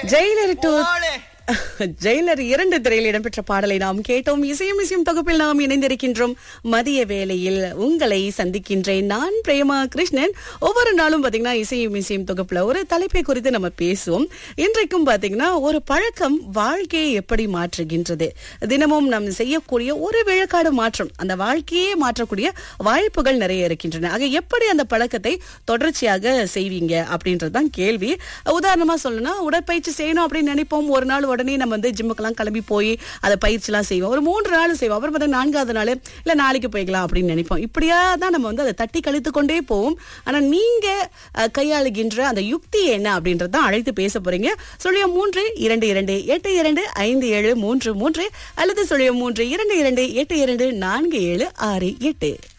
Jailer two Jailer இரண்டு திரையில் இடம்பெற்ற பாடலை நாம் கேட்டோம் இசையும் இசையும் தொகுப்பில் நாம் இணைந்திருக்கின்றோம் மதிய வேளையில் உங்களை சந்திக்கின்றேன் நான் பிரேமா கிருஷ்ணன் ஒவ்வொரு நாளும் பாத்தீங்கன்னா இசையும் இசையும் தொகுப்புல ஒரு தலைப்பை குறித்து நம்ம பேசுவோம் இன்றைக்கும் பாத்தீங்கன்னா ஒரு பழக்கம் வாழ்க்கையை எப்படி மாற்றுகின்றது தினமும் நாம் செய்யக்கூடிய ஒரு விழுக்காடு மாற்றம் அந்த வாழ்க்கையே மாற்றக்கூடிய வாய்ப்புகள் நிறைய இருக்கின்றன ஆக எப்படி அந்த பழக்கத்தை தொடர்ச்சியாக செய்வீங்க அப்படின்றதுதான் கேள்வி உதாரணமா சொல்லணும்னா உடற்பயிற்சி செய்யணும் அப்படின்னு நினைப்போம் ஒரு நாள் உடனே நம்ம வந்து ஜிம்முக்கெல்லாம் கிளம்பி போய் அதை பயிற்சிலாம் செய்வோம் ஒரு மூன்று நாள் செய்வோம் அப்புறம் பார்த்தா நான்காவது நாள் இல்ல நாளைக்கு போய்க்கலாம் அப்படின்னு நினைப்போம் இப்படியா தான் நம்ம வந்து அதை தட்டி கழித்து கொண்டே போவோம் ஆனா நீங்க அஹ், கையாளுகின்ற அந்த யுக்தி என்ன அப்படின்றதான் அழைத்து பேச போறீங்க சொல்லிய மூன்று இரண்டு இரண்டு எட்டு இரண்டு ஐந்து ஏழு மூன்று மூன்று அல்லது சொல்லிய மூன்று இரண்டு இரண்டு எட்டு இரண்டு நான்கு ஏழு ஆறு எட்டு